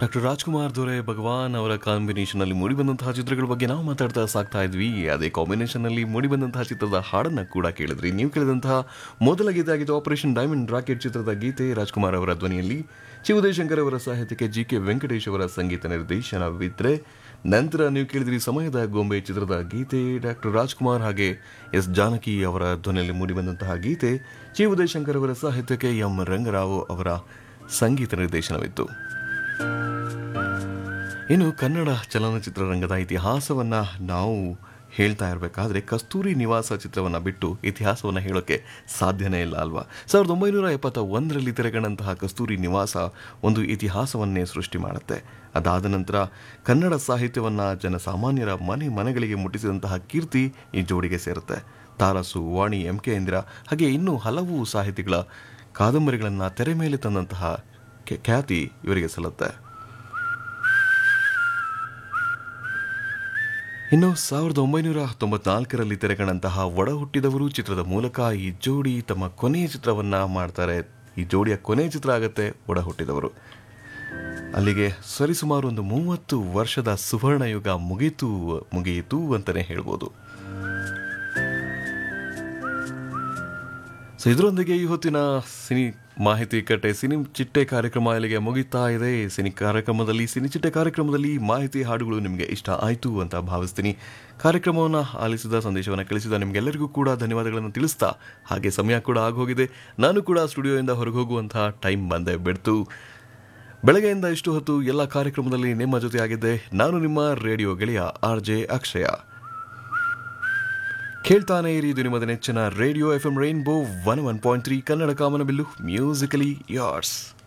doctor Rajkumar ದೊರೆ ಭಗವಾನ್ ಅವರ combination ಅಲ್ಲಿ ಮೂಡಿಬಂದಂತಹ ಚಿತ್ರಗಳ ಬಗ್ಗೆ ನಾವು ಮಾತಾಡ್ತಾ ಸಾಕ್ತಾ ಇದ್ವಿ ಅದೇ ಕಾಂಬಿನೇಷನ್ ಅಲ್ಲಿ ಮೂಡಿಬಂದಂತಹ ಚಿತ್ರದ ಹಾಡನ್ನ ಕೂಡ ಕೇಳಿದ್ರಿ ನೀವು ಕೇಳಿದಂತಹ ಮೊದಲ ಗೀತೆ ಆಗಿದ್ದು ಆಪರೇಷನ್ ಡೈಮಂಡ್ ರಾಕೆಟ್ ಚಿತ್ರದ ಗೀತೆ ರಾಜ್ಕುಮಾರ್ ಅವರ ಧ್ವನಿಯಲ್ಲಿ ಶಿವದೇಶಂಕರ್ ಅವರ ಸಾಹಿತ್ಯಕ್ಕೆ ಜಿ ಕೆ ವೆಂಕಟೇಶ್ ಅವರ ಸಂಗೀತ ನಿರ್ದೇಶನವಿದ್ರೆ ನಂತರ ನೀವು ಕೇಳಿದ್ರಿ ಸಮಯದ ಗೊಂಬೆ ಚಿತ್ರದ ಗೀತೆ ಡಾಕ್ಟರ್ ರಾಜ್ಕುಮಾರ್ ಹಾಗೆ ಎಸ್ ಜಾನಕಿ ಅವರ ಧ್ವನಿಯಲ್ಲಿ ಮೂಡಿಬಂದಂತಹ ಗೀತೆ ಜಿ ಉದಯಶಂಕರ್ ಅವರ ಸಾಹಿತ್ಯಕ್ಕೆ ಎಂ ರಂಗರಾವ್ ಅವರ ಸಂಗೀತ ನಿರ್ದೇಶನವಿತ್ತು ಇನ್ನು ಕನ್ನಡ ಚಲನಚಿತ್ರರಂಗದ ಇತಿಹಾಸವನ್ನ ನಾವು ಹೇಳ್ತಾ ಇರಬೇಕಾದ್ರೆ ಕಸ್ತೂರಿ ನಿವಾಸ ಚಿತ್ರವನ್ನ ಬಿಟ್ಟು ಇತಿಹಾಸವನ್ನ ಹೇಳೋಕೆ ಸಾಧ್ಯನೇ ಇಲ್ಲ ಅಲ್ವಾ ಸಾವಿರದ ಒಂಬೈನೂರ ಎಪ್ಪತ್ತ ಒಂದರಲ್ಲಿ ತೆರೆಗೊಂಡಂತಹ ಕಸ್ತೂರಿ ನಿವಾಸ ಒಂದು ಇತಿಹಾಸವನ್ನೇ ಸೃಷ್ಟಿ ಮಾಡುತ್ತೆ ಅದಾದ ನಂತರ ಕನ್ನಡ ಸಾಹಿತ್ಯವನ್ನ ಜನಸಾಮಾನ್ಯರ ಮನೆ ಮನೆಗಳಿಗೆ ಮುಟ್ಟಿಸಿದಂತಹ ಕೀರ್ತಿ ಈ ಜೋಡಿಗೆ ಸೇರುತ್ತೆ ತಾರಸು ವಾಣಿ ಎಂ ಕೆ ಇಂದಿರಾ ಹಾಗೆ ಇನ್ನೂ ಹಲವು ಸಾಹಿತಿಗಳ ಕಾದಂಬರಿಗಳನ್ನು ತೆರೆ ಮೇಲೆ ತಂದಂತಹ ಖ್ಯಾ- ಖ್ಯಾತಿ ಇವರಿಗೆ ಸಲ್ಲುತ್ತೆ ಇನ್ನು ಸಾವಿರದ ಒಂಬೈನೂರ ತೊಂಬತ್ನಾಲ್ಕರಲ್ಲಿ ತೆರೆಗೊಂಡಂತಹ ಒಡ ಹುಟ್ಟಿದವರು ಚಿತ್ರದ ಮೂಲಕ ಈ ಜೋಡಿ ತಮ್ಮ ಕೊನೆಯ ಚಿತ್ರವನ್ನ ಮಾಡ್ತಾರೆ ಈ ಜೋಡಿಯ ಕೊನೆಯ ಚಿತ್ರ ಆಗತ್ತೆ ಒಡ ಹುಟ್ಟಿದವರು ಅಲ್ಲಿಗೆ ಸರಿಸುಮಾರು ಒಂದು ಮೂವತ್ತು ವರ್ಷದ ಸುವರ್ಣ ಯುಗ ಮುಗೀತು ಮುಗಿಯಿತು ಅಂತಲೇ ಹೇಳ್ಬೋದು ಸೊ ಇದರೊಂದಿಗೆ ಈ ಹೊತ್ತಿನ ಸಿನಿ ಮಾಹಿತಿ ಕಟ್ಟೆ ಸಿನಿ ಚಿಟ್ಟೆ ಕಾರ್ಯಕ್ರಮ ಇಲ್ಲಿಗೆ ಮುಗಿತಾ ಇದೆ ಸಿನಿ ಕಾರ್ಯಕ್ರಮದಲ್ಲಿ ಸಿನಿ ಚಿಟ್ಟೆ ಕಾರ್ಯಕ್ರಮದಲ್ಲಿ ಮಾಹಿತಿ ಹಾಡುಗಳು ನಿಮಗೆ ಇಷ್ಟ ಆಯಿತು ಅಂತ ಭಾವಿಸ್ತೀನಿ ಕಾರ್ಯಕ್ರಮವನ್ನು ಆಲಿಸಿದ ಸಂದೇಶವನ್ನು ಕಳಿಸಿದ ನಿಮಗೆಲ್ಲರಿಗೂ ಕೂಡ ಧನ್ಯವಾದಗಳನ್ನು ತಿಳಿಸ್ತಾ ಹಾಗೆ ಸಮಯ ಕೂಡ ಆಗೋಗಿದೆ ನಾನು ಕೂಡ ಸ್ಟುಡಿಯೋಯಿಂದ ಹೊರಗೆ ಹೋಗುವಂತಹ ಟೈಮ್ ಬಂದೇ ಬಿಡ್ತು ಬೆಳಗ್ಗೆಯಿಂದ ಇಷ್ಟು ಹೊತ್ತು ಎಲ್ಲ ಕಾರ್ಯಕ್ರಮದಲ್ಲಿ ನಿಮ್ಮ ಜೊತೆ ಆಗಿದ್ದೆ ನಾನು ನಿಮ್ಮ ರೇಡಿಯೋ ಗೆಳೆಯ ಆರ್ ಜೆ ಅಕ್ಷಯ ಕೇಳ್ತಾನೆ ಇರಿ ಇದು ನಿಮ್ಮದ ನೆಚ್ಚಿನ radio F M rainbow one one point three Kannada ಕಾಮನಬಿಲ್ಲು ಮ್ಯೂಸಿಕಲಿ ಯಾರ್ಸ್